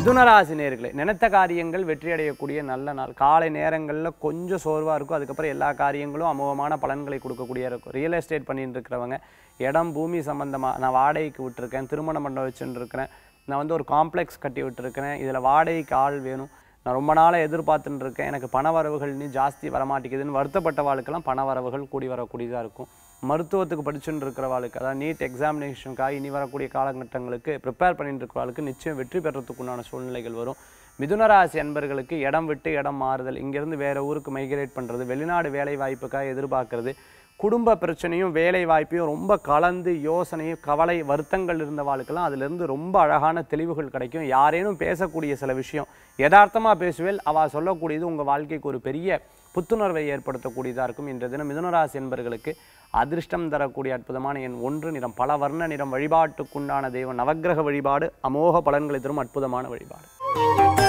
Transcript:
மிதுனராசி நேர்களே நினைத்த காரியங்கள் வெற்றி அடையக்கூடிய நல்ல நாள் காலை நேரங்களில் கொஞ்சம் சோர்வாக இருக்கும் அதுக்கப்புறம் எல்லா காரியங்களும் அமோகமான பலன்களை கொடுக்கக்கூடிய இருக்கும் ரியல் எஸ்டேட் பண்ணிட்டு இருக்கிறவங்க இடம் பூமி சம்மந்தமாக நான் வாடகைக்கு விட்டுருக்கேன் திருமணம் பண்ண வச்சுட்டு இருக்கிறேன் நான் வந்து ஒரு காம்ப்ளெக்ஸ் கட்டி விட்டுருக்கிறேன் இதில் வாடகைக்கு ஆள் வேணும் நான் ரொம்ப நாளாக எதிர்பார்த்துட்டு இருக்கேன் எனக்கு பண வரவுகள் நீ ஜாஸ்தி வரமாட்டேங்குதுன்னு வருத்தப்பட்ட வாழ்க்கெல்லாம் பண வரவுகள் கூடி வரக்கூடியதாக இருக்கும் மருத்துவத்துக்கு படிச்சுட்டு இருக்கிறவாளுக்கு அதாவது நீட் எக்ஸாமினேஷனுக்காக இனி வரக்கூடிய காலகட்டங்களுக்கு ப்ரிப்பேர் பண்ணிட்டு இருக்கிறவாளுக்கு நிச்சயம் வெற்றி பெறத்துக்குண்டான சூழ்நிலைகள் வரும் மிதுனராசி அன்பர்களுக்கு இடம் விட்டு இடம் மாறுதல் இங்கேருந்து வேற ஊருக்கு மைக்ரேட் பண்ணுறது வெளிநாடு வேலை வாய்ப்புக்காக எதிர்பார்க்கறது குடும்ப பிரச்சனையும் வேலை வாய்ப்பையும் ரொம்ப கலந்து யோசனையும் கவலை வருத்தங்கள் இருந்தவாளுக்கெல்லாம் அதிலிருந்து ரொம்ப அழகான தெளிவுகள் கிடைக்கும் யாரேனும் பேசக்கூடிய சில விஷயம் யதார்த்தமாக பேசுவேல் அவள் சொல்லக்கூடியது உங்கள் வாழ்க்கைக்கு ஒரு பெரிய புத்துணர்வை ஏற்படுத்தக்கூடியதாக இருக்கும் இன்றைய தினம் மிதுனராசி என்பர்களுக்கு அதிர்ஷ்டம் தரக்கூடிய அற்புதமான எண் ஒன்று நிறம் பல வர்ண நிறம் வழிபாட்டுக்குண்டான தெய்வம் நவக்கிரக வழிபாடு அமோக பலன்களை தரும் அற்புதமான வழிபாடு